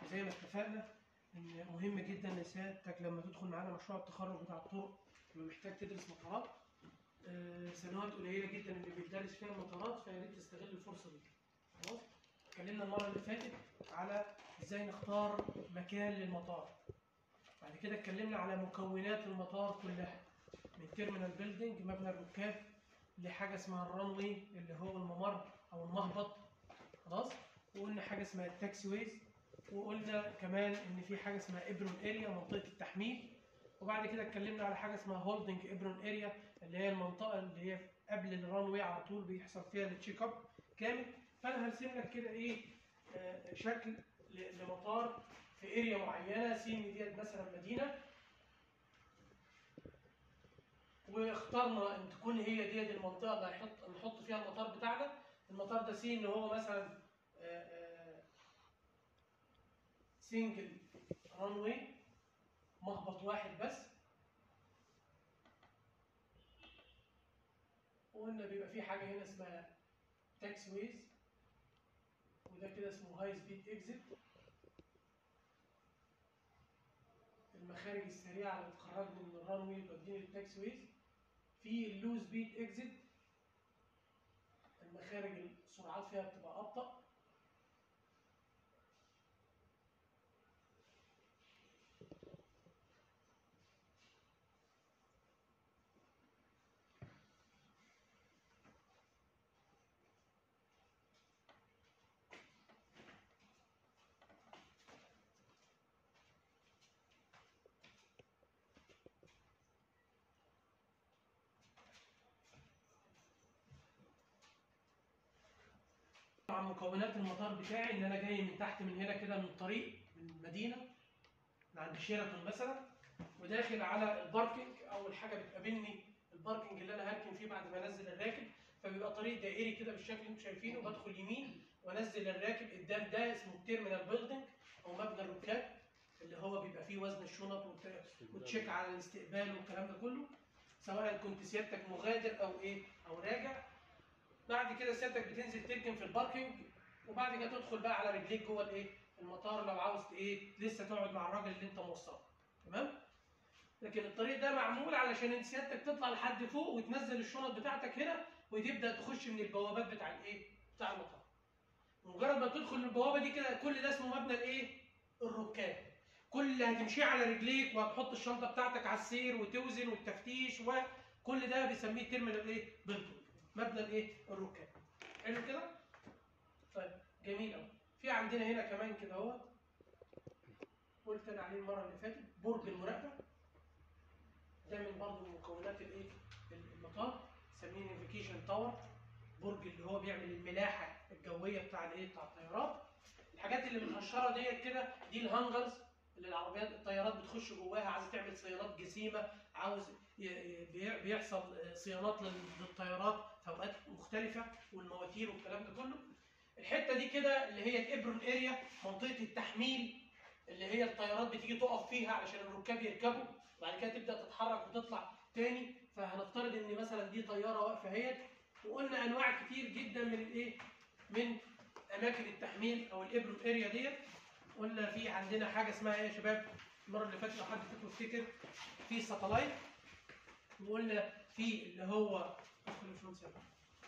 زي ما اتفقنا ان مهم جدا ان سيادتك لما تدخل معانا مشروع التخرج بتاع الطرق تبقى محتاج تدرس مطارات آه، سنوات قليله جدا اللي بيدرس فيها المطارات فيا ريت تستغل الفرصه دي خلاص اتكلمنا المره اللي فاتت على ازاي نختار مكان للمطار بعد كده اتكلمنا على مكونات المطار كلها من تيرمينال بيلدينج مبنى الركاب لحاجه اسمها الرانوي اللي هو الممر او المهبط خلاص وقلنا حاجه اسمها التاكسي ويز وقلنا كمان ان في حاجه اسمها ابرون اريا منطقه التحميل وبعد كده اتكلمنا على حاجه اسمها هولدنج ابرون اريا اللي هي المنطقه اللي هي قبل الرانوي على طول بيحصل فيها التشيك اب كامل فانا هرسم لك كده ايه آه، شكل ل- لمطار في اريا معينه سين ديت مثلا مدينه واخترنا ان تكون هي ديت المنطقه اللي هنحط نحط فيها المطار بتاعنا المطار ده سين اللي هو مثلا سنجل رانوي مهبط واحد بس وقلنا بيبقى في حاجه هنا اسمها تاكس ويز وده كده اسمه هاي سبيد اكزيت المخارج السريعه اللي بتخرجني من الرانوي وتوديني للتاكس ويز في اللو سبيد اكزيت المخارج السرعات فيها بتبقى ابطا طبعا مكونات المطار بتاعي ان انا جاي من تحت من هنا كده من الطريق من المدينه من عند شيراتون مثلا وداخل على الباركنج اول حاجه بتقابلني الباركنج اللي انا هركن فيه بعد ما انزل الراكب فبيبقى طريق دائري كده بالشكل اللي انتم شايفينه بدخل يمين وانزل الراكب قدام ده اسمه التيرمينال بيلدينج او مبنى الركاب اللي هو بيبقى فيه وزن الشنط وت- وتشيك على الاستقبال والكلام ده كله سواء كنت سيادتك مغادر او ايه او راجع بعد كده سيادتك بتنزل تركن في الباركينج وبعد كده تدخل بقى على رجليك جوه الايه المطار لو عاوز ايه لسه تقعد مع الراجل اللي انت موصله تمام لكن الطريق ده معمول علشان انت سيادتك تطلع لحد فوق وتنزل الشنط بتاعتك هنا وتبدا تخش من البوابات بتاع الايه بتاع المطار مجرد ما تدخل من البوابه دي كده كل ده اسمه مبنى الايه الركاب كل اللي هتمشيه على رجليك وهتحط الشنطه بتاعتك على السير وتوزن والتفتيش وكل ده بنسميه تيرمينال ايه بيلدونج مبنى الايه الركاب حلو كده طيب جميل قوي في عندنا هنا كمان كده اهوت قلت انا عليه المره اللي فاتت برج المراقبه ده من برضه من مكونات الايه المطار سميه نافيجيشن تاور برج اللي هو بيعمل الملاحه الجويه بتاع الايه بتاع الطيارات الحاجات اللي متقشره ديت كده دي الهانجرز اللي العربيات الطيارات بتخش جواها عايزه تعمل صيانات جسيمه عاوز ي- ي- بي- بيحصل صيانات لل- للطيارات في اوقات مختلفه والمواتير والكلام ده كله الحته دي كده اللي هي الابرون اريا منطقه التحميل اللي هي الطيارات بتيجي تقف فيها علشان الركاب يركبوا وبعد كده تبدا تتحرك وتطلع تاني فهنفترض ان مثلا دي طياره واقفه اهيت وقلنا انواع كتير جدا من الايه من اماكن التحميل او الابرون اريا ديت قلنا في عندنا حاجه اسمها ايه يا شباب المره اللي فاتت لو حد فيكم يفتكر في ساتلايت وقلنا في اللي هو ادخل الفلوس هنا.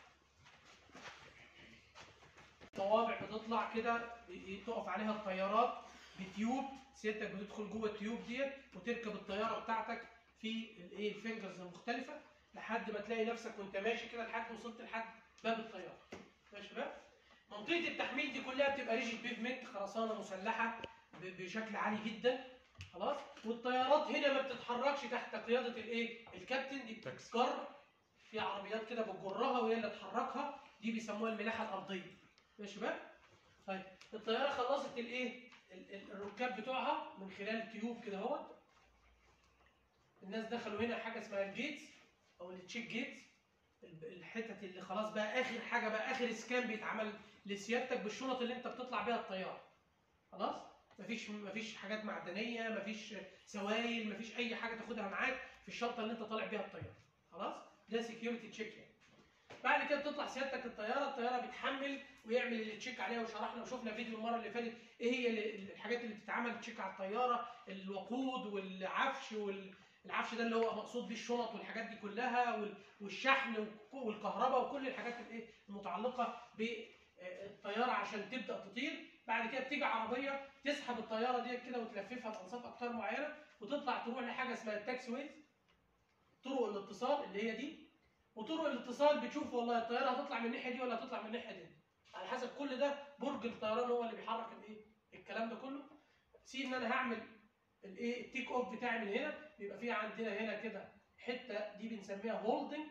طوابع بتطلع كده ب- تقف عليها الطيارات بتيوب سيادتك بتدخل جوه التيوب ديت وتركب الطياره بتاعتك في الايه الفينجرز المختلفه لحد ما تلاقي نفسك وانت ماشي كده لحد وصلت لحد باب الطياره ماشي يا شباب منطقه التحميل دي كلها بتبقى ريجيد بيفمنت خرسانه مسلحه ب- بشكل عالي جدا خلاص والطيارات هنا ما بتتحركش تحت قياده الايه الكابتن دي بتتجر في عربيات كده بتجرها وهي اللي تحركها دي بيسموها الملاحه الارضيه ماشي يا شباب طيب الطياره خلصت الايه ال- ال- الركاب بتوعها من خلال تيوب كده اهوت الناس دخلوا هنا حاجه اسمها الجيتس او التشيك جيتس الب- الحتت اللي خلاص بقى اخر حاجه بقى اخر سكان بيتعمل لسيادتك بالشنط اللي انت بتطلع بيها الطياره خلاص مفيش مفيش حاجات معدنيه مفيش سوائل مفيش اي حاجه تاخدها معاك في الشنطه اللي انت طالع بيها الطياره خلاص ده سكيورتي تشيك يعني بعد كده بتطلع سيادتك الطياره الطياره بتحمل ويعمل اللي تشيك عليها وشرحنا وشفنا فيديو المره اللي فاتت ايه هي اللي- الحاجات اللي بتتعمل تشيك على الطياره الوقود والعفش والعفش ده اللي هو مقصود بيه الشنط والحاجات دي كلها وال- والشحن وك- والكهرباء وكل الحاجات الايه المتعلقه بالطياره عشان تبدا تطير بعد كده بتيجي عربيه تسحب الطياره دي كده وتلففها بانصاف اقطار معينه وتطلع تروح لحاجه اسمها التاكسي ويز طرق الاتصال اللي هي دي وطرق الاتصال بتشوف والله الطياره هتطلع من الناحيه دي ولا هتطلع من الناحيه دي على حسب كل ده برج الطيران هو اللي بيحرك الايه الكلام ده كله سي ان انا هعمل الايه التيك اوف بتاعي من هنا بيبقى في عندنا هنا كده حته دي بنسميها هولدنج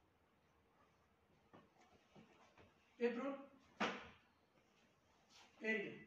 ابرون اريا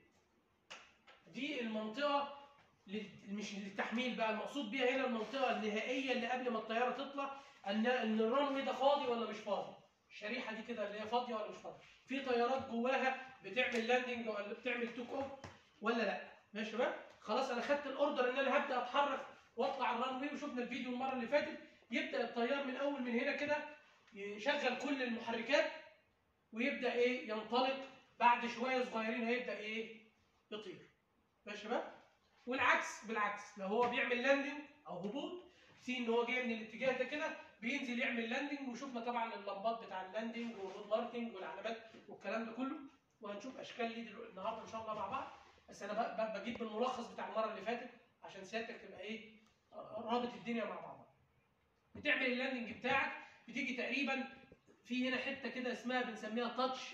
دي المنطقه لل- مش للتحميل بقى المقصود بيها هنا المنطقه النهائيه اللي قبل ما الطياره تطلع ان ان الرانوي ده فاضي ولا مش فاضي الشريحه دي كده اللي هي فاضيه ولا مش فاضيه في طيارات جواها بتعمل لاندنج ولا بتعمل توك اوف ولا لا ماشي يا شباب خلاص انا خدت الاوردر ان انا هبدا اتحرك واطلع الرانوي وشفنا الفيديو المره اللي فاتت يبدا الطيار من اول من هنا كده يشغل كل المحركات ويبدا ايه ينطلق بعد شويه صغيرين هيبدا ايه يطير ماشي يا شباب والعكس بالعكس لو هو بيعمل لاندنج او هبوط سي ان هو جاي من الاتجاه ده كده بينزل يعمل لاندنج وشفنا طبعا اللمبات بتاع اللاندنج والرود ماركينج والعلامات والكلام ده كله وهنشوف اشكال ليه دلوقتي النهارده ان شاء الله مع بعض بس انا ب- ب- بجيب بالملخص بتاع المره اللي فاتت عشان سيادتك تبقى ايه رابط الدنيا مع بعضها بتعمل اللاندنج بتاعك بتيجي تقريبا في هنا حته كده اسمها بنسميها تاتش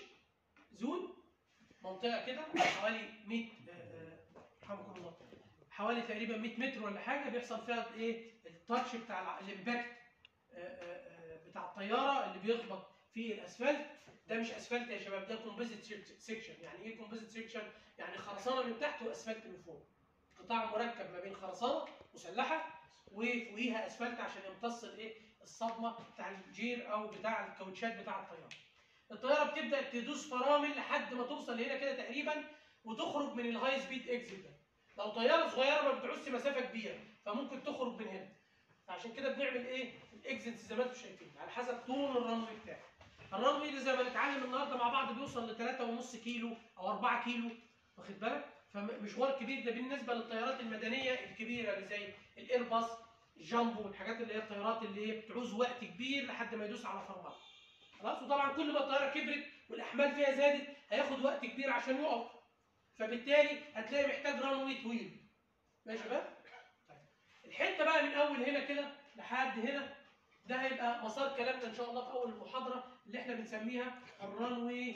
زون منطقه كده حوالي 100 آه، آه، رحمكم الله حوالي تقريبا 100 متر ولا حاجه بيحصل فيها ايه التاتش بتاع الع- الامباكت آه، آه، آه، بتاع الطياره اللي بيخبط في الاسفلت ده مش اسفلت يا شباب ده كومبوزيت سيكشن يعني ايه كومبوزيت سيكشن يعني خرسانه من تحت واسفلت من فوق قطاع مركب ما بين خرسانه مسلحه وفوقيها اسفلت عشان يمتص الايه الصدمه بتاع الجير او بتاع الكاوتشات بتاع الطياره الطياره بتبدا تدوس فرامل لحد ما توصل هنا كده تقريبا وتخرج من الهاي سبيد اكزيت ده لو طياره صغيره ما بتعوزش مسافه كبيره فممكن تخرج من هنا عشان كده بنعمل ايه الاكزيت زي ما انتم شايفين على حسب طول الرنوي بتاعك الرنوي ده زي ما نتعلم النهارده مع بعض بيوصل ل 3.5 كيلو او 4 كيلو واخد بالك فمشوار كبير ده بالنسبه للطيارات المدنيه الكبيره اللي زي الايرباص الجامبو والحاجات اللي هي الطيارات اللي هي بتعوز وقت كبير لحد ما يدوس على فرمله خلاص وطبعا كل ما الطياره كبرت والاحمال فيها زادت هياخد وقت كبير عشان يقف فبالتالي هتلاقي محتاج رانوي طويل ماشي يا شباب طيب. الحته بقى من اول هنا كده لحد هنا ده هيبقى مسار كلامنا ان شاء الله في اول المحاضره اللي احنا بنسميها الرانوي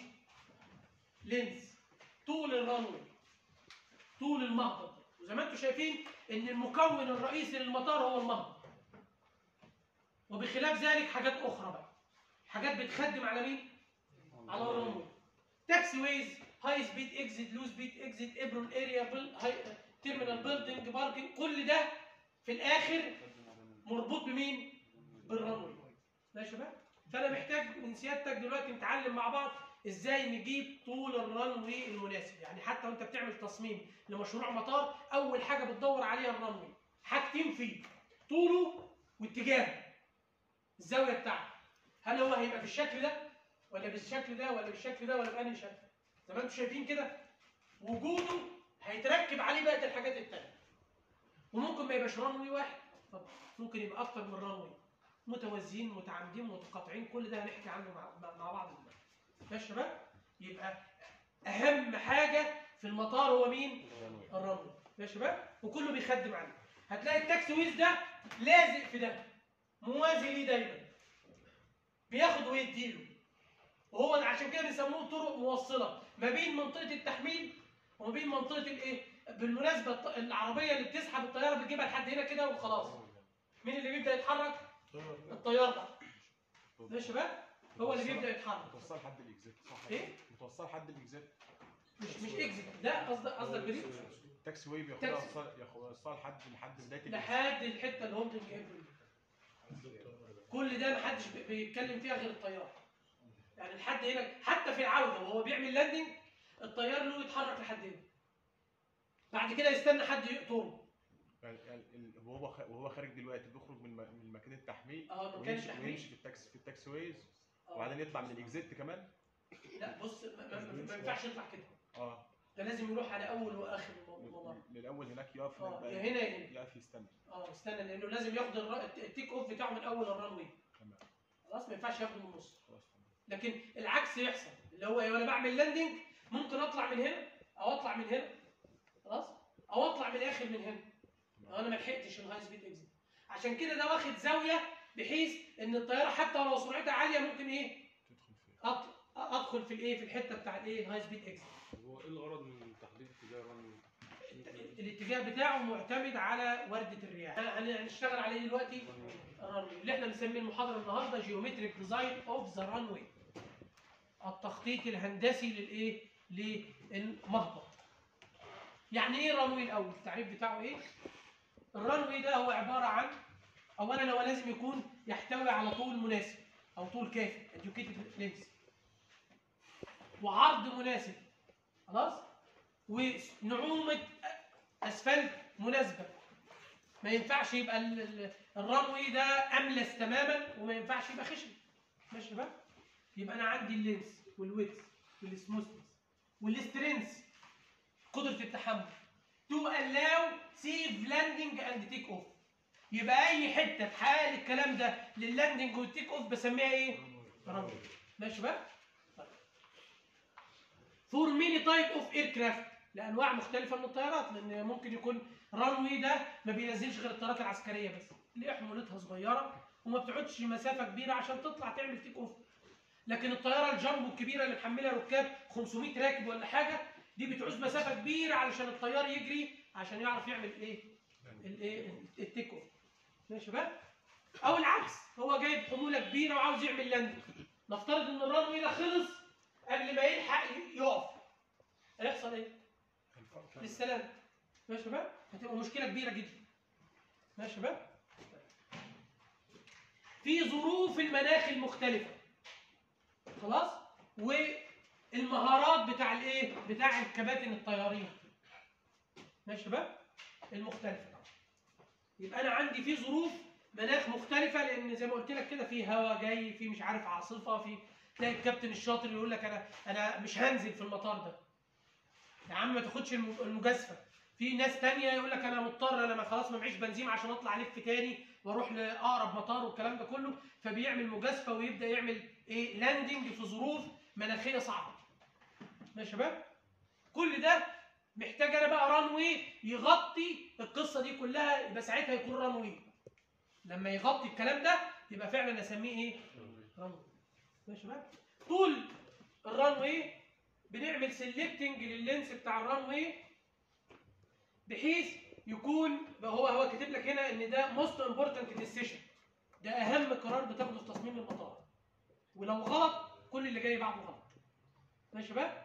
لينز طول الرانوي طول المهبط وزي ما انتم شايفين ان المكون الرئيسي للمطار هو المهبط وبخلاف ذلك حاجات اخرى بقى حاجات بتخدم على مين على الرانوي تاكسي ويز هاي سبيد اكزيت لو سبيد اكزيت ابرون اريا تيرمينال بيلدينج باركينج كل ده في الاخر مربوط بمين بالرانوي ماشي يا شباب فانا محتاج من سيادتك دلوقتي نتعلم مع بعض ازاي نجيب طول الرانوي المناسب يعني حتى وانت بتعمل تصميم لمشروع مطار اول حاجه بتدور عليها الرانوي حاجتين فيه طوله واتجاهه الزاويه بتاعته هل هو هيبقى بالشكل ده ولا بالشكل ده ولا بالشكل ده ولا بأنهي شكل زي ما انتم شايفين كده وجوده هيتركب عليه بقيه الحاجات التانيه وممكن ما يبقاش رانوي واحد طب ممكن يبقى اكتر من رانوي متوازيين متعامدين متقاطعين كل ده هنحكي عنه مع, مع- مع بعض دلوقتي ماشي يا شباب يبقى اهم حاجه في المطار هو مين الرانوي ماشي يا شباب وكله بيخدم عليه هتلاقي التاكسي ويز ده لازق في ده موازي ليه دايما بياخد ويديله وهو ده عشان كده بيسموه طرق موصله ما بين منطقه التحميل وما بين منطقه الايه بالمناسبه الط- العربيه اللي بتسحب الطياره بتجيبها لحد هنا كده وخلاص مين اللي بيبدا يتحرك الطيار ده ماشي يا شباب هو اللي بيبدا يتحرك متوصل لحد الاكزيت صح إيه؟ متوصل لحد الاكزيت مش مش اكزيت لا قصدك قصدك بدي تاكسي واي بياخدها تاكسي. وصل ياخدها لحد لحد بدايه الإكزيت. لحد الحته الهولدنج ابريل كل ده محدش بي- بيتكلم فيها غير الطيار يعني لحد هنا حتى في العوده وهو بيعمل لاندنج الطيار له يتحرك لحد هنا بعد كده يستنى حد يقطره يعني يعني ال- وهو خ- وهو خارج دلوقتي بيخرج من م- من مكان التحميل اه مكان ويمشي التحميل ويمشي في التاكسي في التاكسي ويز آه. وبعدين يطلع من الاكزيت كمان لا بص ما, ما, ما ينفعش يطلع كده اه ده لازم يروح على اول واخر الممر للاول هناك يقف اه هناك يا بقى هنا يا هنا يقف يستنى اه استنى لانه لازم ياخد الر- التيك اوف بتاعه من اول الران واي تمام خلاص ما ينفعش ياخده من النص خلاص تمام لكن العكس يحصل اللي هو وانا بعمل لاندنج ممكن اطلع من هنا او اطلع من هنا خلاص او اطلع من الاخر من هنا لو انا ما لحقتش الهاي سبيد اكزيت عشان كده ده واخد زاويه بحيث ان الطياره حتى لو سرعتها عاليه ممكن ايه تدخل فين أط- ادخل في الايه في الحته بتاع الايه الهاي سبيد اكزيت هو ايه الغرض من تحديد اتجاه الرن الاتجاه بتاعه معتمد على وردة الرياح هن- هنشتغل عليه دلوقتي الرنوي اللي احنا بنسميه المحاضرة النهاردة جيومتريك ديزاين اوف ذا رانوي التخطيط الهندسي للايه للمهبط يعني ايه رانوي الاول التعريف بتاعه ايه الرانوي ده هو عبارة عن اولا هو لازم يكون يحتوي على طول مناسب او طول كافي educated length وعرض مناسب خلاص ونعومة اسفلت مناسبة ما ينفعش يبقى ال- ال- الرنوي ده املس تماما وما ينفعش يبقى خشن ماشي بقى يبقى انا عندي اللينس والويتس والسموثنس والسترينث قدرة التحمل to allow safe landing and take off يبقى اي حته تحقق الكلام ده لللاندنج والتيك اوف بسميها ايه؟ رنوي ماشي بقى؟ فور ميني تايب اوف اير كرافت لانواع مختلفه من الطيارات لان ممكن يكون رانوي ده ما بينزلش غير الطيارات العسكريه بس اللي حمولتها صغيره وما بتقعدش مسافه كبيره عشان تطلع تعمل تيك اوف لكن الطياره الجامبو الكبيره اللي محملها ركاب 500 راكب ولا حاجه دي بتعوز مسافه كبيره علشان الطيار يجري عشان يعرف يعمل ايه الايه التيك اوف ماشي بقى او العكس هو جايب حموله كبيره وعاوز يعمل لاند نفترض ان الرانوي ده خلص قبل ما يلحق يقف هيحصل ايه هنفكر. للسلام ماشي بقى هتبقى مشكله كبيره جدا ماشي بقى في ظروف المناخ المختلفه خلاص والمهارات بتاع الايه بتاع الكباتن الطيارين ماشي بقى المختلفه يبقى انا عندي في ظروف مناخ مختلفه لان زي ما قلت لك كده في هواء جاي في مش عارف عاصفه في تلاقي الكابتن الشاطر يقول لك انا انا مش هنزل في المطار ده يا عم ما تاخدش الم- المجازفه في ناس تانية يقول لك انا مضطر انا ما خلاص ما معيش بنزين عشان اطلع الف تاني واروح لاقرب مطار والكلام ده كله فبيعمل مجازفه ويبدا يعمل ايه لاندنج في ظروف مناخيه صعبه ماشي يا شباب كل ده محتاج انا بقى رانوي يغطي القصه دي كلها يبقى ساعتها يكون رانوي لما يغطي الكلام ده يبقى فعلا اسميه ايه رانوي ماشي بقى طول الرانوي بنعمل سيلكتنج لللينس بتاع الرانوي بحيث يكون هو هو كاتب لك هنا ان ده موست امبورتنت ديسيشن ده اهم قرار بتاخده في تصميم المطار ولو غلط كل اللي جاي بعده غلط ماشي بقى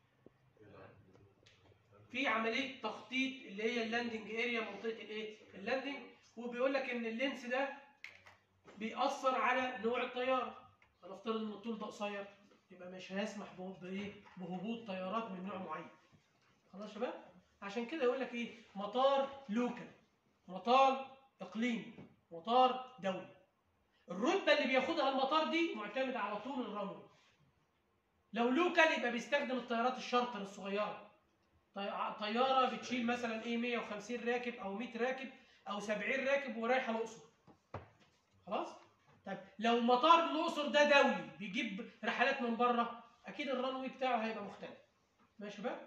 في عمليه تخطيط اللي هي اللاندنج اريا منطقه الايه اللاندنج وبيقول لك ان اللينس ده بيأثر على نوع الطياره هنفترض ان الطول ده قصير يبقى مش هيسمح به- بايه بهبوط طيارات من نوع معين خلاص يا شباب عشان كده يقول لك ايه مطار لوكال مطار اقليمي مطار دولي الرتبه اللي بياخدها المطار دي معتمده على طول الرنوي لو لوكال يبقى بيستخدم الطيارات الشارتر الصغيره طي- طياره بتشيل مثلا ايه 150 راكب او 100 راكب او 70 راكب ورايحه الاقصر خلاص طيب لو مطار الاقصر ده دولي بيجيب رحلات من بره اكيد الرنوي بتاعه هيبقى مختلف ماشي بقى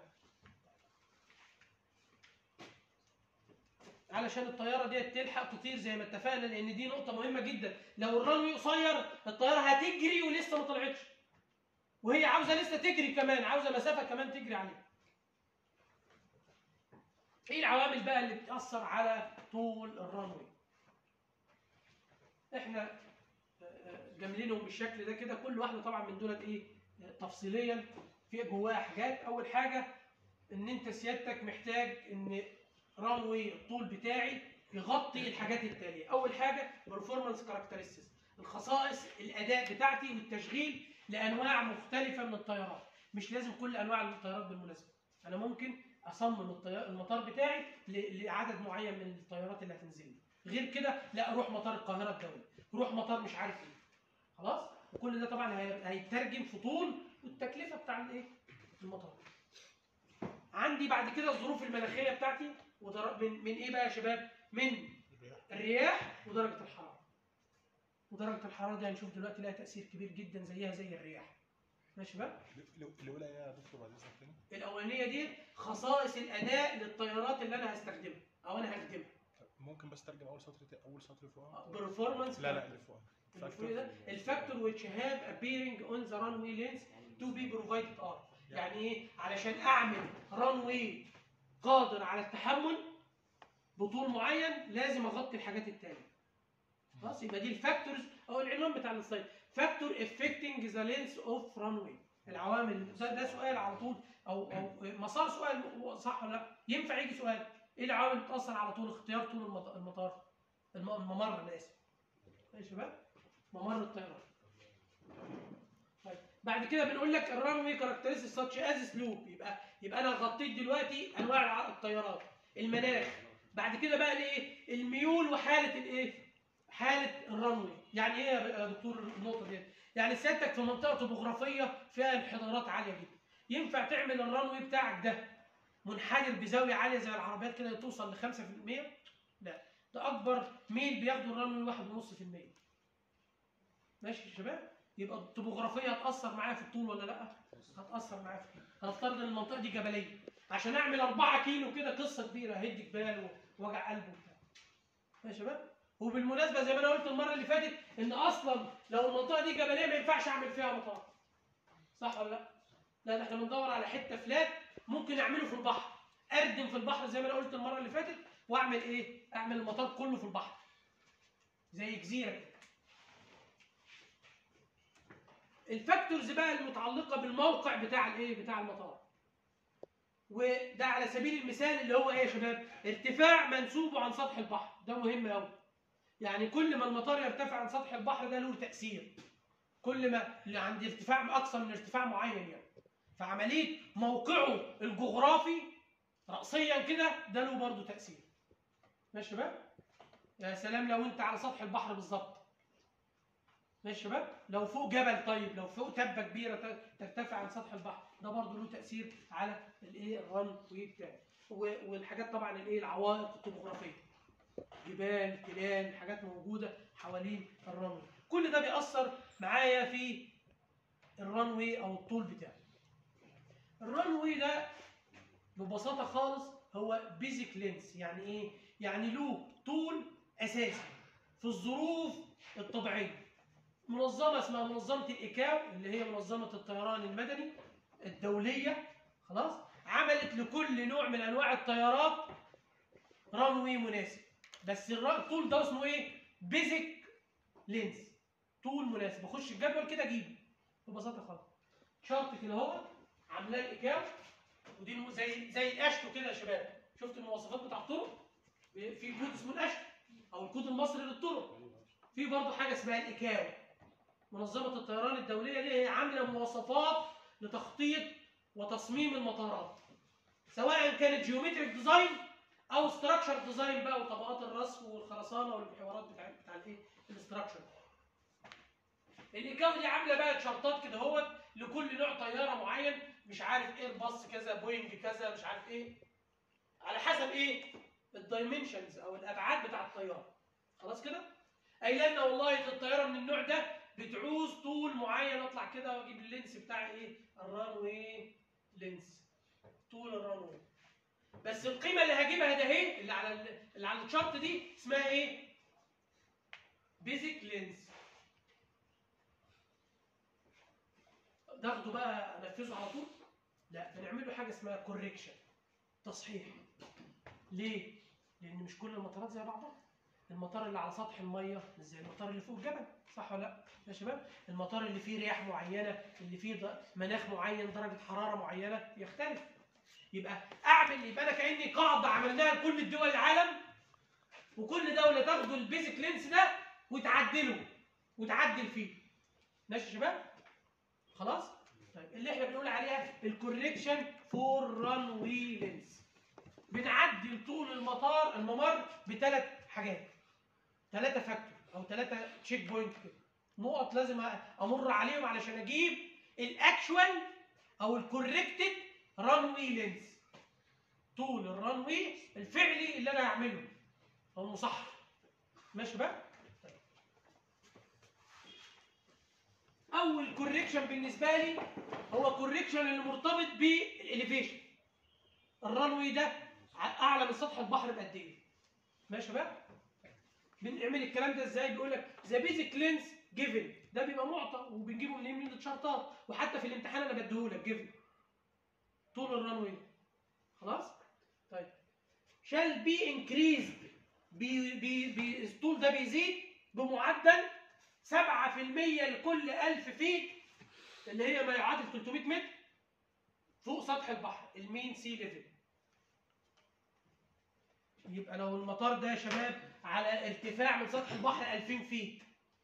علشان الطياره ديت تلحق تطير زي ما اتفقنا لان دي نقطه مهمه جدا لو الرنوي قصير الطياره هتجري ولسه ما طلعتش وهي عاوزه لسه تجري كمان عاوزه مسافه كمان تجري عليها ايه العوامل بقى اللي بتاثر على طول الرنوي احنا آه، آه، جاملينهم بالشكل ده كده كل واحده طبعا من دولت ايه آه، تفصيليا في جواها حاجات اول حاجه ان انت سيادتك محتاج ان رانوي الطول بتاعي يغطي الحاجات التاليه اول حاجه performance characteristics الخصائص الاداء بتاعتي والتشغيل لانواع مختلفه من الطيارات مش لازم كل انواع الطيارات بالمناسبه انا ممكن اصمم الطيار المطار بتاعي ل- لعدد معين من الطيارات اللي هتنزل لي غير كده لا اروح مطار القاهره الدولي روح مطار مش عارف ايه خلاص وكل ده طبعا هي- هيترجم في طول والتكلفه بتاع الايه المطار عندي بعد كده الظروف المناخيه بتاعتي ودر... من من ايه بقى يا شباب من الرياح ودرجه الحراره ودرجه الحراره دي هنشوف دلوقتي لها تاثير كبير جدا زيها زي الرياح ماشي بقى الاولى ايه يا دكتور بعد اذنك تاني؟ الاولانيه دي خصائص الاداء للطيارات اللي انا هستخدمها او انا هخدمها طب ممكن بس ترجم اول سطر تا- اول سطر فوقها؟ performance لا لا اللي فوقها اللي فوق ده الفاكتور which have appearing on the runway lanes to be provided are يعني ايه علشان اعمل runway قادر على التحمل بطول معين لازم اغطي الحاجات التانية خلاص يبقى دي الفاكتورز او العنوان بتاع السلايد فاكتور affecting the length of runway العوامل ده, ده سؤال على طول او او مسار سؤال صح ولا لا ينفع يجي سؤال ايه العوامل اللي بتاثر على طول اختيار طول المط- المطار الم- الممر انا اسف ماشي يا شباب ممر الطيران طيب بعد كده بنقول لك الرانوي كاركترستيك ساتش از سلوب يبقى يبقى انا غطيت دلوقتي انواع الع- الطيارات المناخ بعد كده بقى الايه الميول وحاله الايه حاله الرانوي يعني ايه يا دكتور النقطه دي يعني سيادتك في منطقه طبوغرافيه فيها انحدارات عاليه جدا ينفع تعمل الرانوي بتاعك ده منحدر بزاويه عاليه زي العربيات كده توصل ل 5% لا ده اكبر ميل بياخدوا الرانوي 1.5% ماشي يا شباب يبقى الطبوغرافيه هتاثر معايا في الطول ولا لا هتاثر معايا في الطول هنفترض ان المنطقه دي جبليه عشان اعمل 4 كيلو كده قصه كبيره هد جبال ووجع قلب وبتاع ماشي يا شباب وبالمناسبه زي ما انا قلت المره اللي فاتت ان اصلا لو المنطقه دي جبليه ما ينفعش اعمل فيها مطار صح ولا لا لا ده احنا بندور على حته فلات ممكن اعمله في البحر اردم في البحر زي ما انا قلت المره اللي فاتت واعمل ايه اعمل المطار كله في البحر زي جزيره كده الفاكتورز بقى المتعلقه بالموقع بتاع الايه بتاع المطار وده على سبيل المثال اللي هو ايه يا شباب ارتفاع منسوبه عن سطح البحر ده مهم قوي يعني كل ما المطار يرتفع عن سطح البحر ده له تاثير كل ما اللي عند ارتفاع اكثر من ارتفاع معين يعني فعمليه موقعه الجغرافي راسيا كده ده له برضه تاثير ماشي يا شباب يا سلام لو انت على سطح البحر بالظبط ماشي يا شباب لو فوق جبل طيب لو فوق تبه كبيره ت- ترتفع عن سطح البحر ده برضه له تاثير على الايه الرن واي بتاعي و- والحاجات طبعا الايه العوائق الطبوغرافيه جبال تلال حاجات موجوده حوالين الرنوي كل ده بيأثر معايا في الرنوي او الطول بتاعي الرنوي ده ببساطه خالص هو بيزك لينس يعني ايه يعني له طول اساسي في الظروف الطبيعيه منظمه اسمها منظمه الايكاو اللي هي منظمه الطيران المدني الدوليه خلاص عملت لكل نوع من انواع الطيارات رانوي مناسب بس الر- الطول ده اسمه ايه بيزك لينس طول مناسب اخش الجدول كده اجيبه ببساطه خالص شرط كده اهو عاملاه الايكاو ودي الم- زي زي الاشتو كده يا شباب شفت المواصفات بتاع الطرق في كود اسمه الاشتو او الكود المصري للطرق في برضه حاجه اسمها الايكاو منظمه الطيران الدوليه دي هي عامله مواصفات لتخطيط وتصميم المطارات سواء كانت جيومتريك ديزاين او ستراكشر ديزاين بقى وطبقات الرصف والخرسانه والحوارات بتاع بتاع الايه الاستراكشر الايكاو دي عامله بقى شرطات كده اهوت لكل نوع طياره معين مش عارف ايه الباص كذا بوينج كذا مش عارف ايه على حسب ايه الدايمنشنز او الابعاد بتاع الطياره خلاص كده اي لان والله الطياره من النوع ده بتعوز طول معين اطلع كده واجيب اللينس بتاعي ايه الرانوي لينس طول الرانوي بس القيمه اللي هجيبها ده اهي اللي على ال- اللي على الشارت دي اسمها ايه بيزك لينس ناخده بقى انفذه على طول لا بنعمل له حاجه اسمها كوريكشن تصحيح ليه لان مش كل المطارات زي بعضها المطار اللي على سطح الميه مش زي المطار اللي فوق الجبل صح ولا لا يا شباب المطار اللي فيه رياح معينه اللي فيه ض- مناخ معين درجه حراره معينه يختلف يبقى اعمل يبقى انا كاني قاعده عملناها لكل الدول العالم وكل دوله تاخد البيزك لينس ده وتعدله وتعدل فيه ماشي يا شباب خلاص طيب اللي احنا بنقول عليها الكوريكشن فور ران وي لينس بنعدل طول المطار الممر بثلاث حاجات ثلاثة فاكتور او ثلاثة تشيك بوينت كده نقط لازم امر عليهم علشان اجيب الاكشوال او الكوركتد رانوي لينز طول الرانوي الفعلي اللي انا هعمله او المصحح ماشي بقى طيب. اول كوريكشن بالنسبه لي هو كوريكشن اللي مرتبط بالاليفيشن الرانوي ده ع- اعلى من سطح البحر بقد ايه ماشي بقى بنعمل الكلام ده ازاي بيقول لك ذا بيزك لينس جيفن ده بيبقى معطى وبنجيبه منين من الشرطات وحتى في الامتحان انا بديهولك جيفن طول الرانوي ده. خلاص طيب shall be increased بي بي بي الطول ده بيزيد بمعدل 7% لكل 1000 فيت اللي هي ما يعادل 300 متر فوق سطح البحر المين سي ليفل يبقى لو المطار ده يا شباب على ارتفاع من سطح البحر 2000 فيت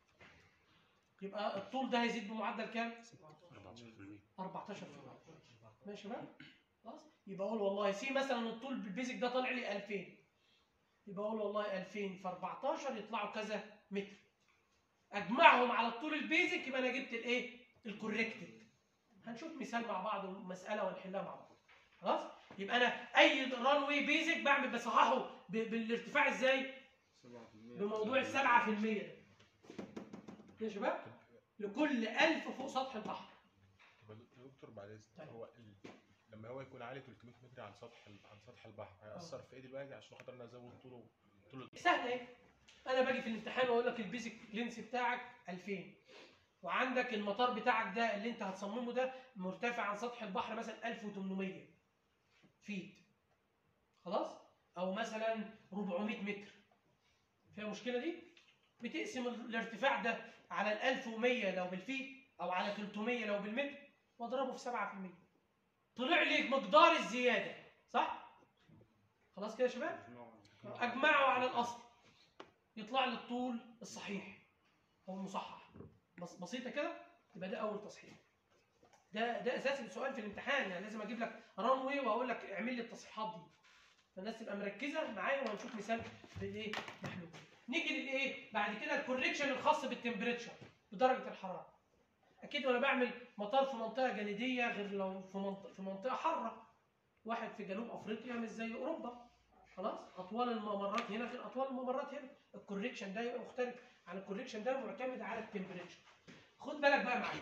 يبقى الطول ده هيزيد بمعدل كام؟ 14 فيت ماشي بقى؟ خلاص يبقى اقول والله سي مثلا الطول بالبيزك ده طالع لي 2000 يبقى اقول والله 2000 في 14 يطلعوا كذا متر اجمعهم على الطول البيزك يبقى انا جبت الايه؟ الكوركتد هنشوف مثال مع بعض مساله ونحلها مع بعض خلاص؟ يبقى انا اي ران واي بيزك بعمل بصححه ب- بالارتفاع ازاي؟ 7% بموضوع ال 7% ده يا شباب لكل 1000 فوق سطح البحر طب يا دكتور بعد اذنك طيب. هو ال... لما هو يكون عالي 300 متر عن سطح ال... عن سطح البحر هيأثر في ايه دلوقتي عشان خاطر انا ازود طوله طول سهله اهي انا باجي في الامتحان واقول لك البيزك لينس بتاعك 2000 وعندك المطار بتاعك ده اللي انت هتصممه ده مرتفع عن سطح البحر مثلا 1800 فيت خلاص او مثلا 400 متر فيها مشكله دي بتقسم ال- الارتفاع ده على ال 1100 لو بالفيت او على 300 لو بالمتر واضربه في 7% طلع لي مقدار الزياده صح خلاص كده يا شباب اجمعه على الاصل يطلع لي الطول الصحيح او المصحح بس بسيطه كده يبقى ده اول تصحيح ده ده اساس السؤال في الامتحان يعني لازم اجيب لك ران واي واقول لك اعمل لي التصحيحات دي فالناس تبقى مركزه معايا وهنشوف مثال بالايه محلول نيجي للايه بعد كده الكوريكشن الخاص بالتمبريتشر بدرجه الحراره اكيد وانا بعمل مطار في منطقه جليديه غير لو في منطقه في منطقه حاره واحد في جنوب افريقيا مش زي اوروبا خلاص اطوال الممرات هنا غير اطوال الممرات هنا الكوريكشن ده يبقى مختلف عن الكوريكشن ده معتمد على التمبريتشر خد بالك بقى معايا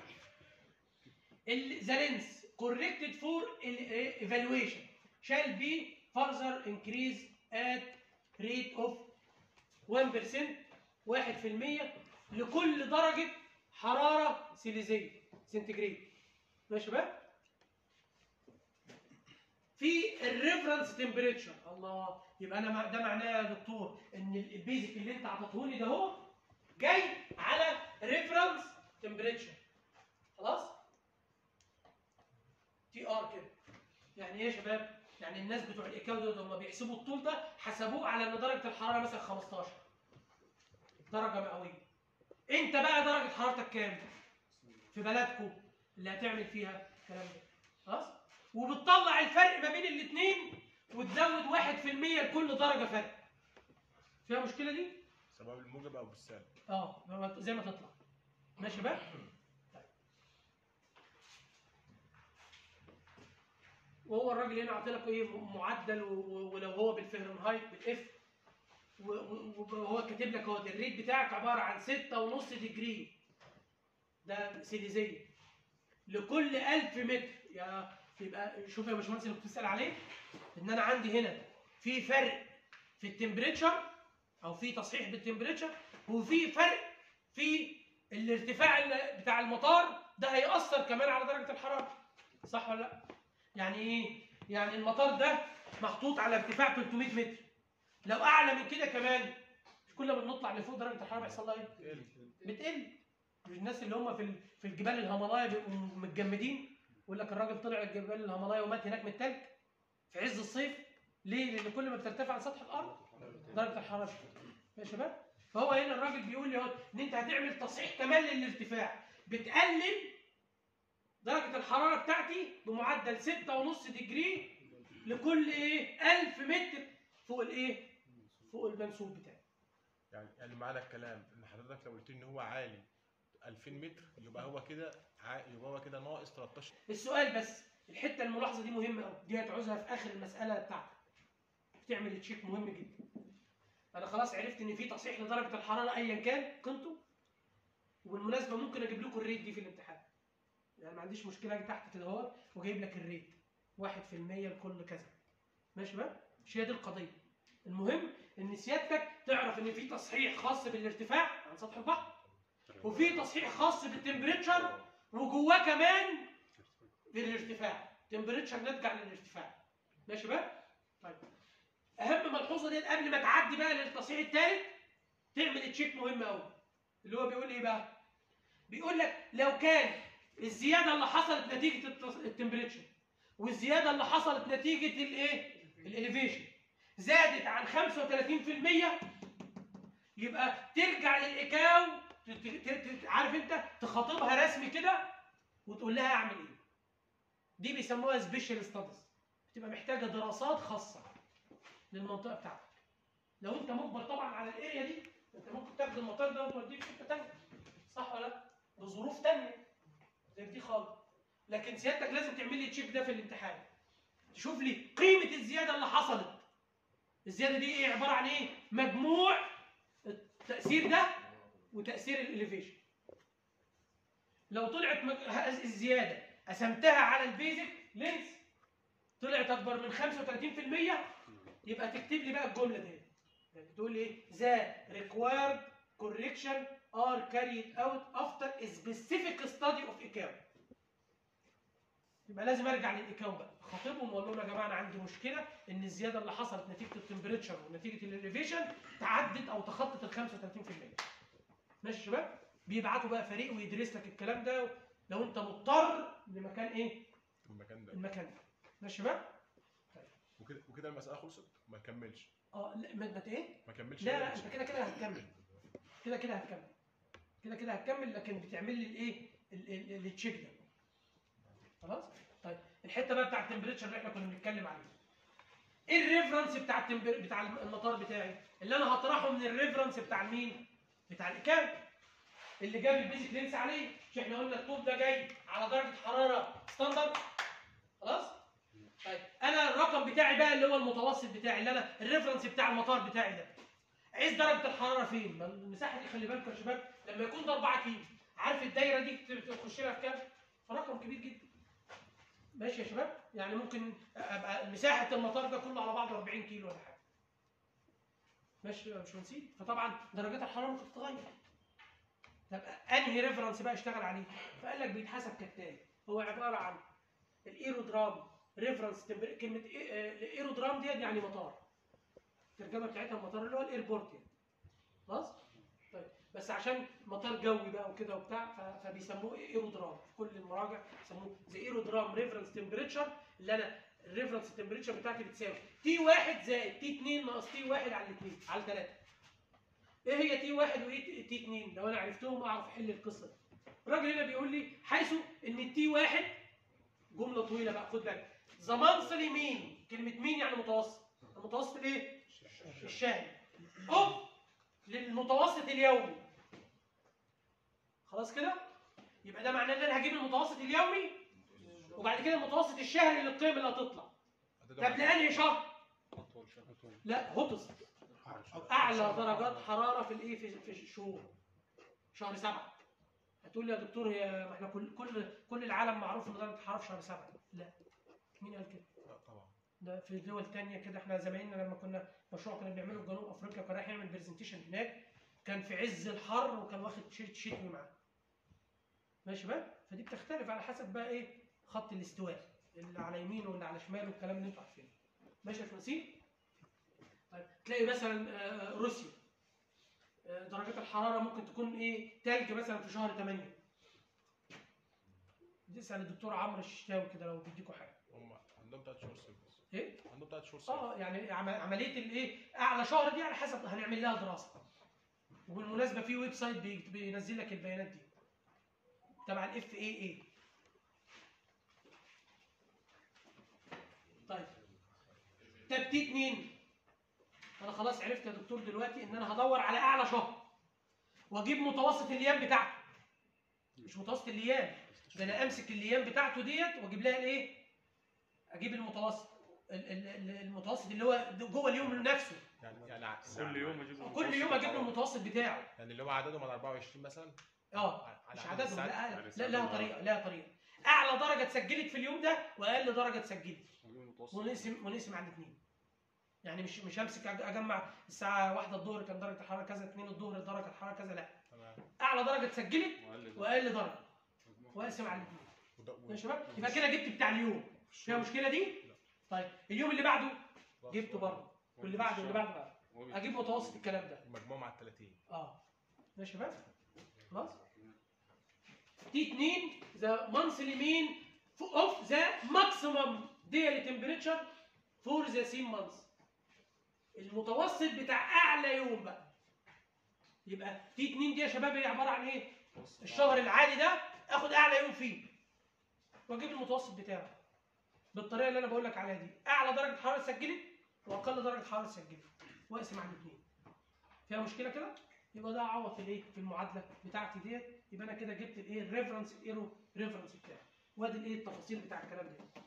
ذا لينس corrected for evaluation shall be further increase at rate of 1% 1% لكل درجة حرارة سيليزية سنتيجريد ماشي بقى؟ في الريفرنس تمبريتشر الله يبقى انا مع- ده معناه يا دكتور ان ال- البيزك اللي انت عطيته ده اهو جاي على ريفرنس تمبريتشر خلاص تي ار كده يعني ايه يا شباب يعني الناس بتوع الايكاو دول لما بيحسبوا الطول ده حسبوه على ان درجه الحراره مثلا 15 درجه مئويه انت بقى درجه حرارتك كام في بلدكم اللي هتعمل فيها الكلام ده خلاص وبتطلع الفرق ما بين الاثنين وتزود 1% لكل درجه فرق فيها مشكله دي سواء بالموجب او بالسالب اه ما- زي ما تطلع ماشي بقى طيب. وهو الراجل هنا عاطي لك ايه م- معدل و- و- ولو هو بالفهرنهايت بالاف و- و- وهو كاتب لك اهو الريت بتاعك عباره عن 6.5 ديجري ده سيليزيه لكل 1000 متر يا يبقى شوف يا باشمهندس اللي كنت بتسال عليه ان انا عندي هنا في فرق في التمبريتشر او في تصحيح بالتمبريتشر وفي فرق في الارتفاع ال- بتاع المطار ده هيأثر كمان على درجة الحرارة صح ولا لا؟ يعني ايه؟ يعني المطار ده محطوط على ارتفاع 300 متر لو اعلى من كده كمان كل ما بنطلع لفوق درجة الحرارة بيحصل لها ايه؟ بتقل مش الناس اللي هم في ال- في الجبال الهيمالايا بيبقوا متجمدين يقول لك الراجل طلع الجبال الهيمالايا ومات هناك من التلج في عز الصيف ليه؟ لان كل ما بترتفع عن سطح الارض درجه الحراره بتقل. يا شباب فهو هنا الراجل بيقول لي اهو ان انت هتعمل تصحيح كمان للارتفاع بتقلل درجه الحراره بتاعتي بمعدل 6.5 ديجري لكل ايه 1000 متر فوق الايه فوق المنسوب بتاعي يعني يعني معنى الكلام ان حضرتك لو قلت لي ان هو عالي 2000 متر يبقى هو كده ع- يبقى هو كده ناقص 13 السؤال بس الحته الملاحظه دي مهمه قوي دي هتعوزها في اخر المساله بتاعتك بتعمل تشيك مهم جدا انا خلاص عرفت ان في تصحيح لدرجه الحراره ايا كان قيمته وبالمناسبه ممكن اجيب لكم الريت دي في الامتحان يعني ما عنديش مشكله اجي تحت كده اهو وجايب لك الريت 1% لكل كذا ماشي بقى مش هي دي القضيه المهم ان سيادتك تعرف ان في تصحيح خاص بالارتفاع عن سطح البحر وفي تصحيح خاص بالتمبريتشر وجواه كمان للارتفاع تمبريتشر ناتج عن الارتفاع ماشي بقى طيب اهم ملحوظه دي قبل ما تعدي بقى للتصحيح الثالث تعمل تشيك مهم قوي اللي هو بيقول ايه بقى بيقول لك لو كان الزياده اللي حصلت نتيجه التص- التمبريتشر والزياده اللي حصلت نتيجه الايه الاليفيشن زادت عن 35% يبقى ترجع للايكاو ت- ت- ت- عارف انت تخاطبها رسمي كده وتقول لها اعمل ايه دي بيسموها سبيشال ستاديز بتبقى محتاجه دراسات خاصه للمنطقه بتاعتك لو انت مجبر طبعا على الاريا دي انت ممكن تاخد المطار ده وتوديه في حته ثانيه صح ولا لا بظروف ثانيه غير دي خالص لكن سيادتك لازم تعمل لي تشيك ده في الامتحان تشوف لي قيمه الزياده اللي حصلت الزياده دي ايه عباره عن ايه مجموع التاثير ده وتاثير الاليفيشن لو طلعت مج... ه- الزياده قسمتها على البيزك لينس طلعت اكبر من 35% يبقى تكتب لي بقى الجمله دي يعني تقول لي ايه ذا required correction are carried out after a specific study of ICAO يبقى لازم ارجع للايكاو بقى خاطبهم واقول لهم يا جماعه انا عندي مشكله ان الزياده اللي حصلت نتيجه التمبريتشر ونتيجه الاليفيشن تعدت او تخطت ال 35% ماشي يا شباب بيبعتوا بقى فريق ويدرس لك الكلام ده لو انت مضطر لمكان ايه المكان ده المكان ده ماشي يا شباب وكده وكده المساله خلصت ما كملش اه لا ما ما ايه ما كملش لا لا يعني. انت كده كده هتكمل كده كده هتكمل كده كده هتكمل لكن بتعمل لي الايه ال- ال- التشيك ده خلاص طيب الحته بقى بتاع التمبريتشر اللي احنا كنا بنتكلم عليه ايه الريفرنس بتاع التمبر... بتاع المطار بتاعي اللي انا هطرحه من الريفرنس بتاع مين بتاع الاكام اللي جاب البيزك لينس عليه مش احنا قلنا الطوب ده جاي على درجه حراره ستاندرد خلاص طيب انا الرقم بتاعي بقى اللي هو المتوسط بتاعي اللي انا الريفرنس بتاع المطار بتاعي ده عايز درجه الحراره فين؟ ما المساحه دي خلي بالكم يا شباب لما يكون ده 4 كيلو عارف الدايره دي ت- تخش لها في كام؟ في رقم كبير جدا. ماشي يا شباب؟ يعني ممكن ابقى مساحه المطار ده كله على بعضه 40 كيلو ولا حاجه. ماشي يا باشمهندس فطبعا درجات الحراره ممكن تتغير. طب انهي ريفرنس بقى اشتغل عليه؟ فقال لك بيتحسب كالتالي هو عباره عن الايرودرام ريفرنس كلمه إيه- آه، الايرودرام ديت يعني مطار. الترجمه بتاعتها المطار اللي هو الايربورت يعني. خلاص؟ طيب بس عشان مطار جوي بقى وكده وبتاع ف- فبيسموه ايرودرام في كل المراجع بيسموه زي ايرودرام ريفرنس تمبريتشر اللي انا الريفرنس تمبريتشر بتاعتي بتساوي تي 1 زائد تي 2 ناقص تي 1 على الاثنين على الثلاثه. ايه هي تي 1 وايه تي 2 لو انا عرفتهم اعرف احل القصه دي. الراجل هنا بيقول لي حيث ان التي 1 جمله طويله بقى خد بالك ذا مانثلي مين كلمه مين يعني متوسط المتوسط الايه؟ الشهري اوف للمتوسط اليومي خلاص كده يبقى ده معناه ان انا هجيب المتوسط اليومي وبعد كده المتوسط الشهري للقيم اللي هتطلع ده طب ده لانهي شهر اطول شهر لا هوتست اعلى درجات حراره في الايه في, في الشهور شهر سبعة هتقول لي يا دكتور هي ما احنا كل كل كل العالم معروف ان درجه الحراره في شهر سبعة لا مين قال كده لا طبعا ده في دول تانية كده احنا زمايلنا لما كنا مشروع كنا بنعمله في جنوب افريقيا كان رايح يعمل برزنتيشن هناك كان في عز الحر وكان واخد تيشيرت شتوي معاه ماشي بقى فدي بتختلف على حسب بقى ايه خط الاستواء اللي على يمينه واللي على شماله والكلام اللي انتوا عارفينه ماشي يا باشمهندسين طيب تلاقي مثلا آه، روسيا آه، درجات الحراره ممكن تكون ايه تلج مثلا في شهر 8 تسال الدكتور عمرو الششتاوي كده لو بيديكوا حاجه هم عندهم ثلاث شهور صيف بس ايه عندهم ثلاث شهور صيف اه يعني عم- عمليه الايه اعلى شهر دي على حسب هنعمل لها دراسه وبالمناسبه في ويب سايت بي- بينزل لك البيانات دي تبع الاف اي اي طيب طب تي 2 انا خلاص عرفت يا دكتور دلوقتي ان انا هدور على اعلى شهر واجيب متوسط الايام بتاعته مش متوسط الايام ده انا امسك الايام بتاعته ديت واجيب لها الايه اجيب المتوسط ال- ال- ال- المتوسط اللي هو جوه اليوم نفسه يعني يعني ع- كل يوم اجيب له كل يوم اجيب له المتوسط بتاعه يعني اللي هو عددهم على 24 مثلا اه على مش عدد عددهم الساعات؟ لا يعني لا الساعات لها النهار. طريقه لها طريقه اعلى درجه اتسجلت في اليوم ده واقل درجه اتسجلت اجيب المتوسط ونقسم ونقسم على الاثنين يعني مش مش همسك أج- اجمع الساعه 1 الظهر كان درجه الحراره كذا 2 الظهر درجه الحراره كذا لا تمام اعلى درجه اتسجلت واقل ده. واقل درجه مجموع. واقسم على الاثنين وده- يا شباب يبقى كده جبت بتاع اليوم فيها مشكله دي طيب اليوم اللي بعده جبته برضه واللي بعده واللي بعده بقى. هو بي- اجيب متوسط الكلام ده المجموع مع ال 30 اه ماشي يا شباب خلاص تي 2 ذا مانثلي مين اوف ذا ماكسيمم ديلي تمبريتشر فور ذا سيم مانث المتوسط بتاع اعلى يوم بقى يبقى تي 2 دي يا شباب هي عباره عن ايه الشهر العادي ده اخد اعلى يوم فيه واجيب المتوسط بتاعه بالطريقه اللي انا بقول لك عليها دي اعلى درجه حراره سجلت واقل درجه حراره سجلت واقسم على الاثنين فيها مشكله كده يبقى ده اعوض في الايه في المعادله بتاعتي ديت يبقى انا كده جبت الايه الريفرنس الايرو ريفرنس بتاعي وادي الايه التفاصيل بتاع الكلام ده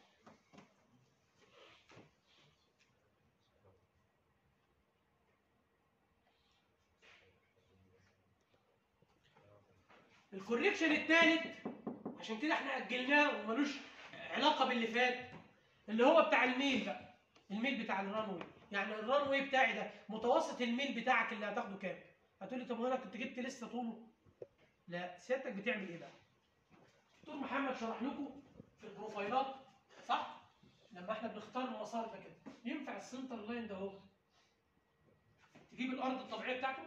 الكوريكشن الثالث عشان كده احنا اجلناه وملوش علاقه باللي فات اللي هو بتاع الميل بقى الميل بتاع الران واي يعني الران واي بتاعي ده متوسط الميل بتاعك اللي هتاخده كام هتقول لي طب وانا كنت جبت لسه طوله لا سيادتك بتعمل ايه بقى دكتور محمد شرح لكم في البروفايلات صح لما احنا بنختار المسار ده كده ينفع السنتر لاين ده اهو تجيب الارض الطبيعيه بتاعته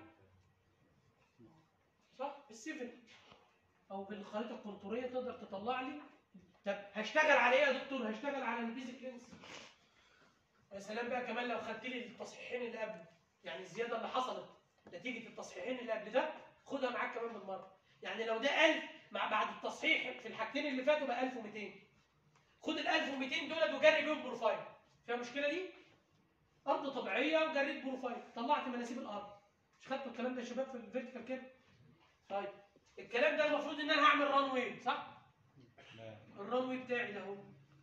صح بالسيفن او بالخريطه الكونتوريه تقدر تطلع لي طب هشتغل على ايه يا دكتور هشتغل على البيزك لينس يا سلام بقى كمان لو خدت لي التصحيحين اللي قبل يعني الزياده اللي حصلت نتيجه التصحيحين اللي قبل ده خدها معاك كمان بالمره يعني لو ده 1000 مع بعد التصحيح في الحاجتين اللي فاتوا بقى 1200 خد ال 1200 دول وجري بيهم بروفايل فيها مشكله دي ارض طبيعيه وجريت بروفايل طلعت مناسيب الارض مش خدتوا الكلام ده يا شباب في الفيرتيكال كده طيب الكلام ده المفروض ان انا هعمل ران واي صح لا الران واي بتاعي ده اهو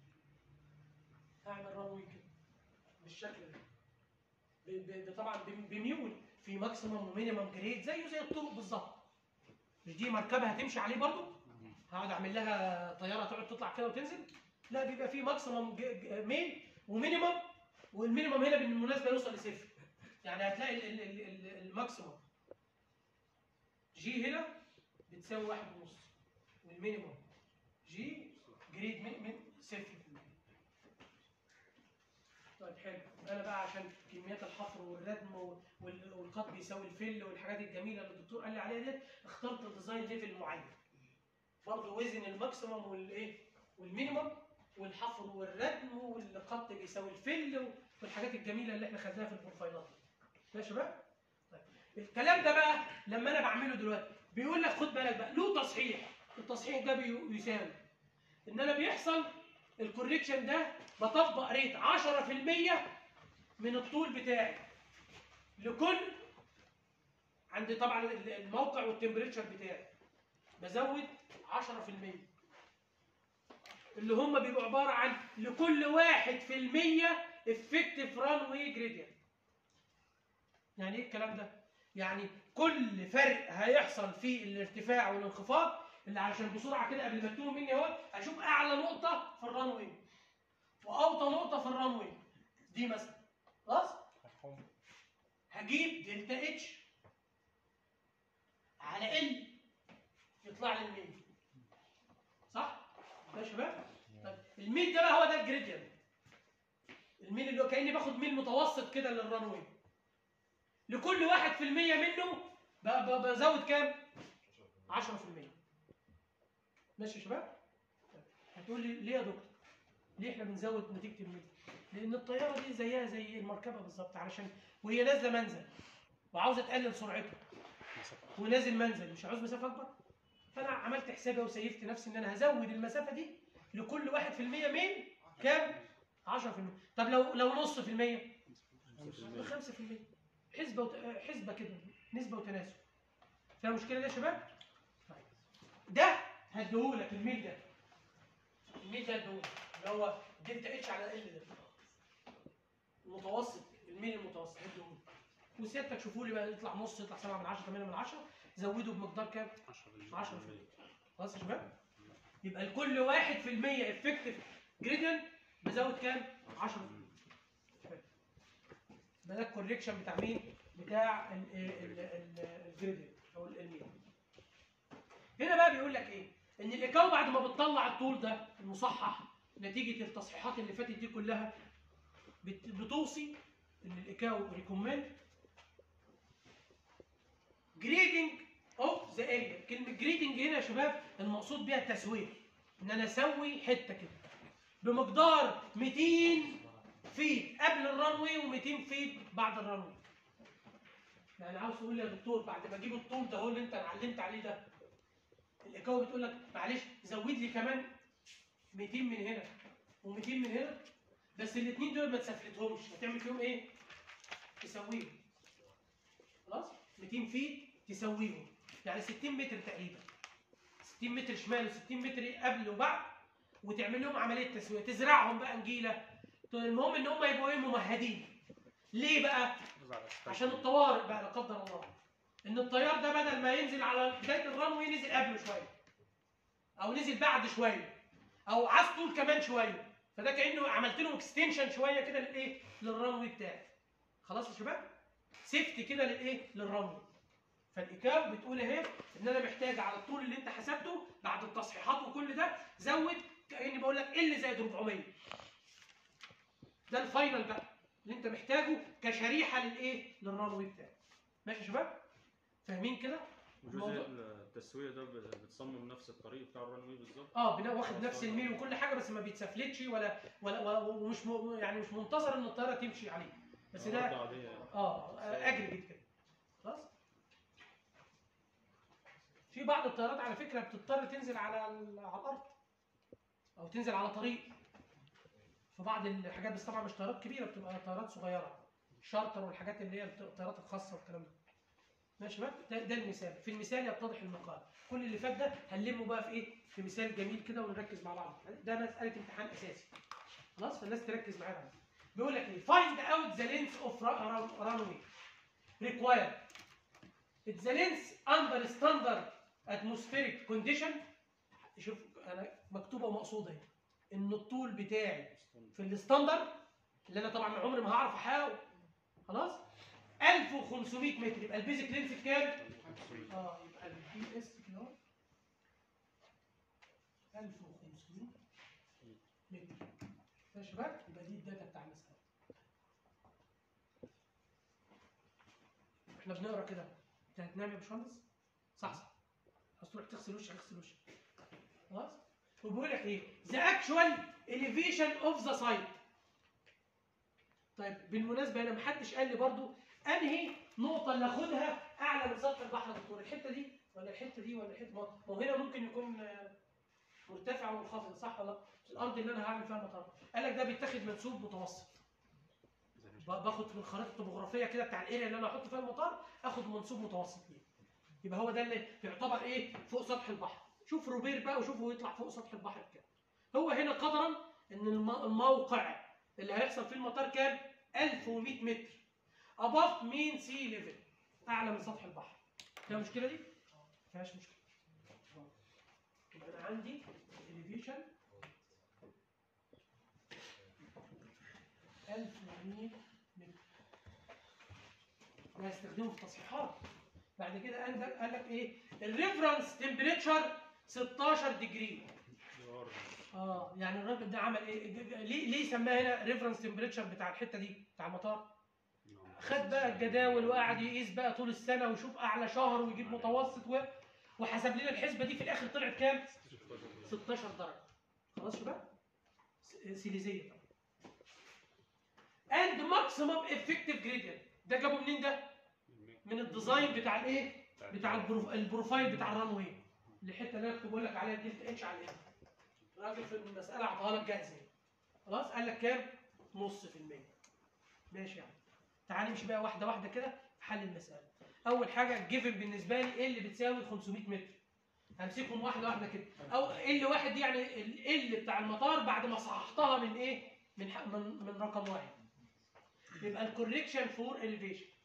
هعمل ران واي كده بالشكل ده ب- ب- طبعا بم- بميول في ماكسيمم ومينيمم جريد زيه زي الطرق بالظبط مش دي مركبه هتمشي عليه برضو هقعد اعمل لها طياره تقعد تطلع كده وتنزل لا بيبقى في ماكسيمم ميل ومينيمم والمينيمم هنا بالمناسبه يوصل لصفر يعني هتلاقي ال- ال- ال- الماكسيمم جي هنا بتساوي واحد ونص والمينيمم جي جريد من من صفر في المية. طيب حلو انا بقى عشان كميات الحفر والردم وال- والقط بيساوي الفل والحاجات الجميله اللي الدكتور قال لي عليها ديت اخترت ديزاين ليفل معين برضه وزن الماكسيمم والايه والمينيمم والحفر والردم والقط بيساوي الفل والحاجات الجميله اللي احنا خدناها في البروفايلات دي. يا شباب طيب الكلام ده بقى لما انا بعمله دلوقتي بيقول لك خد بالك بقى له تصحيح التصحيح ده بي- بيساوي ان انا بيحصل الكوريكشن ده بطبق ريت 10% من الطول بتاعي لكل عند طبعا ال- الموقع والتمبريتشر بتاعي بزود 10% اللي هم بيبقوا عباره عن لكل 1% افكتيف ران واي جريدينت يعني ايه الكلام ده؟ يعني كل فرق هيحصل في الارتفاع والانخفاض اللي عشان بسرعه كده قبل ما تتوه مني اهو اشوف اعلى نقطه في الران واي واوطى نقطه في الران واي دي مثلا خلاص مفهوم هجيب دلتا اتش على ال يطلع لي الميل صح؟ ده يا شباب؟ طيب الميل ده بقى هو ده الجريدينت الميل اللي هو كاني باخد ميل متوسط كده للران واي لكل واحد في المية منه ب- ب- بزود كام؟ 10% ماشي يا شباب؟ طيب، هتقول لي ليه يا دكتور؟ ليه احنا بنزود نتيجة الميل؟ لأن الطيارة دي زيها زي المركبة بالظبط علشان وهي نازلة منزل وعاوزة تقلل سرعتها ونازل منزل مش عاوز مسافة أكبر؟ فأنا عملت حسابي وسيفت نفسي إن أنا هزود المسافة دي لكل واحد في المية من كام؟ 10% طب لو لو نص في المية؟ بخمسة في المية حسبة وت... حسبة كده نسبة وتناسب فيها مشكلة دي يا شباب؟ طيب ده هديهولك الميل ده الميل ده هديهولك اللي هو دلتا اتش على ال ده المتوسط الميل المتوسط هديهولك وسيادتك شوفوا لي بقى يطلع نص يطلع 7 من 10 8 من 10 زودوا بمقدار كام 10% خلاص يا شباب يبقى لكل 1% افكتيف جريدينت بزود كام 10 ده ده الكوريكشن بتاع مين بتاع الجريدينت او الميل هنا بقى بيقول لك ايه ان الايكاو بعد ما بتطلع الطول ده المصحح نتيجه التصحيحات اللي فاتت دي كلها بت- بتوصي ان الايكاو ريكومند جريدنج اوف ذا اريا كلمه جريدنج هنا يا شباب المقصود بيها التسويه ان انا اسوي حته كده بمقدار 200 فيت قبل الرنوي و200 فيت بعد الرنوي يعني عاوز تقول لي يا دكتور بعد ما اجيب الطول ده هو اللي انت علمت عليه ده الايكاو بتقول لك معلش زود لي كمان 200 من هنا و200 من هنا بس الاثنين دول ما تسفلتهمش هتعمل فيهم ايه؟ تسويهم خلاص 200 فيت تسويهم يعني 60 متر تقريبا 60 متر شمال و60 متر قبل وبعد وتعمل لهم عمليه تسويه تزرعهم بقى نجيله المهم ان هم يبقوا ايه ممهدين ليه بقى عشان الطوارئ بقى لا قدر الله ان الطيار ده بدل ما ينزل على بدايه الرنوي نزل قبله شويه او نزل بعد شويه او عاز طول كمان شويه فده كانه عملت له اكستنشن شويه كده للايه للرنوي بتاعي خلاص يا شباب سيفتي كده للايه للرنوي فالايكاو بتقول اهي ان انا محتاج على الطول اللي انت حسبته بعد التصحيحات وكل ده زود كاني بقول لك ال زائد 400 ده الفاينل بقى اللي انت محتاجه كشريحه للايه للرنوي بتاعك ماشي يا شباب فاهمين كده وجزء الموضوع- التسويه ده بت- بتصمم نفس الطريق بتاع الرنوي بالظبط اه بنا واخد نفس الميل وكل حاجه بس ما بيتسفلتش ولا ولا, ولا ومش م... يعني مش منتظر ان الطياره تمشي عليه بس أرض ده عادية يعني. اه اجريجيت كده خلاص في بعض الطيارات على فكره بتضطر تنزل على ال- على الارض او تنزل على طريق في بعض الحاجات بس طبعا مش طيارات كبيره بتبقى طيارات صغيره شارتر والحاجات اللي هي الط- الطيارات الخاصه والكلام ده ماشي يا شباب ده, ده المثال في المثال يتضح المقال كل اللي فات ده هنلمه بقى في ايه في مثال جميل كده ونركز مع بعض ده مساله امتحان اساسي خلاص فالناس تركز معايا بقى. بيقول لك ايه find out the length of ra- ra- runway required it's the length under standard atmospheric condition شوف انا مكتوبه ومقصوده اهي ان الطول بتاعي في الستاندرد اللي انا طبعا عمري ما هعرف احاول خلاص 1500 متر يبقى البيزك لينث بكام؟ اه يبقى البي اس كده اهو 1500 متر يا شباب يبقى دي الداتا بتاع المسألة احنا بنقرا كده انت هتنام يا باشمهندس؟ صح صح عاوز تروح تغسل وشك اغسل وشك خلاص؟ وبيقول لك ايه؟ the actual elevation of the site طيب بالمناسبة هنا محدش قال لي برضو انهي نقطة اللي اخدها اعلى من سطح البحر يا دكتور الحتة دي ولا الحتة دي ولا الحتة ما هو هنا ممكن يكون آه، مرتفع ومنخفض صح ولا لا؟ الارض اللي انا هعمل فيها مطار قال لك ده بيتاخد منسوب متوسط ب- باخد من الخريطه الطبوغرافيه كده بتاع الاريا اللي انا هحط فيها المطار اخد منسوب متوسط ليه يبقى هو ده اللي يعتبر ايه فوق سطح البحر شوف روبير بقى وشوفه يطلع فوق سطح البحر بكام هو هنا قدرا ان الم- الموقع اللي هيحصل فيه المطار كام 1100 متر above mean sea level اعلى من سطح البحر فيها مشكله دي ما فيهاش مشكله يبقى انا عندي elevation 1100 متر وهيستخدمه في تصحيحات بعد كده قال لك قال لك ايه الريفرنس تمبريتشر 16 ديجري اه يعني الراجل ده عمل ايه ليه ليه سماها هنا ريفرنس تمبريتشر بتاع الحته دي بتاع المطار خد بقى الجداول وقعد يقيس بقى طول السنه ويشوف اعلى شهر ويجيب متوسط و... وحسب لنا الحسبه دي في الاخر طلعت كام 16 درجه خلاص يا شباب س- سيليزيه طبعا اند ماكسيمم افكتيف جريدينت ده جابه منين ده من الديزاين بتاع الايه بتاع البروف... البروفايل بتاع الرانوي الحته اللي انا كنت بقول لك عليها دلتا اتش على الايه الراجل في المساله اعطاها لك جاهزه خلاص قال لك كام نص في المية ماشي يعني تعال نمشي بقى واحده واحده كده في حل المساله اول حاجه الجيفن بالنسبه لي ايه اللي بتساوي 500 متر همسكهم واحده واحده كده او ال واحد دي يعني ال بتاع المطار بعد ما صححتها من ايه من ح- من من رقم واحد يبقى الكوريكشن فور اليفيشن